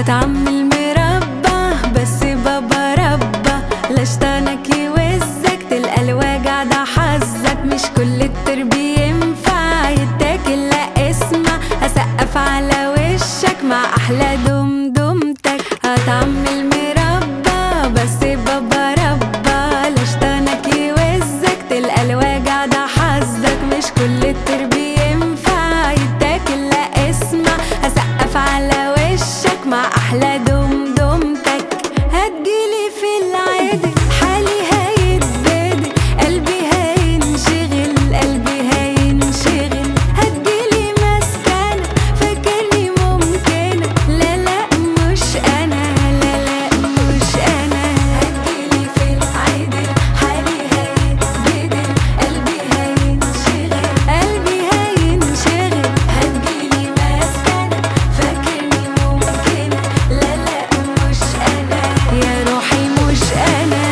طعم المربى بس بابا ربى لا شطانك يوزك تلقى الوجع ده حظك مش كل الترب ينفع يتاكل لا اسمع هسقف على وشك مع احلى دمدمتك هطعم المربى بس بابا ربى لا شطانك يوزك تلقى الوجع ده حظك مش كل الترب ينفع يتاكل لا اسمع هسقف على وشك مع احلى دمدمتك هتجيلي في العادي حالي هيتبدل قلبي هينشغل قلبي هينشغل هتجيلي مسكنة فاكرني ممكنة لا لا مش انا لا لا مش انا هتجيلي في العادي حالي هيتبدل قلبي هينشغل قلبي هينشغل هتجيلي مسكنة فاكرني ممكنة لا لا مش انا يا روحي مش انا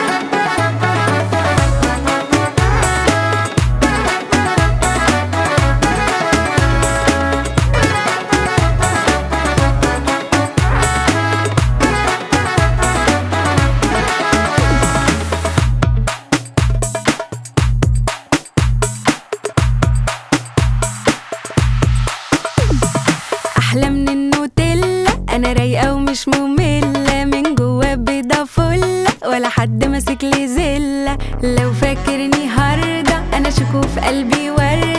احلى من النوتيلا انا رايقه ومش ممله من جوا بيضه فله ولا حد ماسك لي زله لو فاكرني هرده انا شكو في قلبي ورده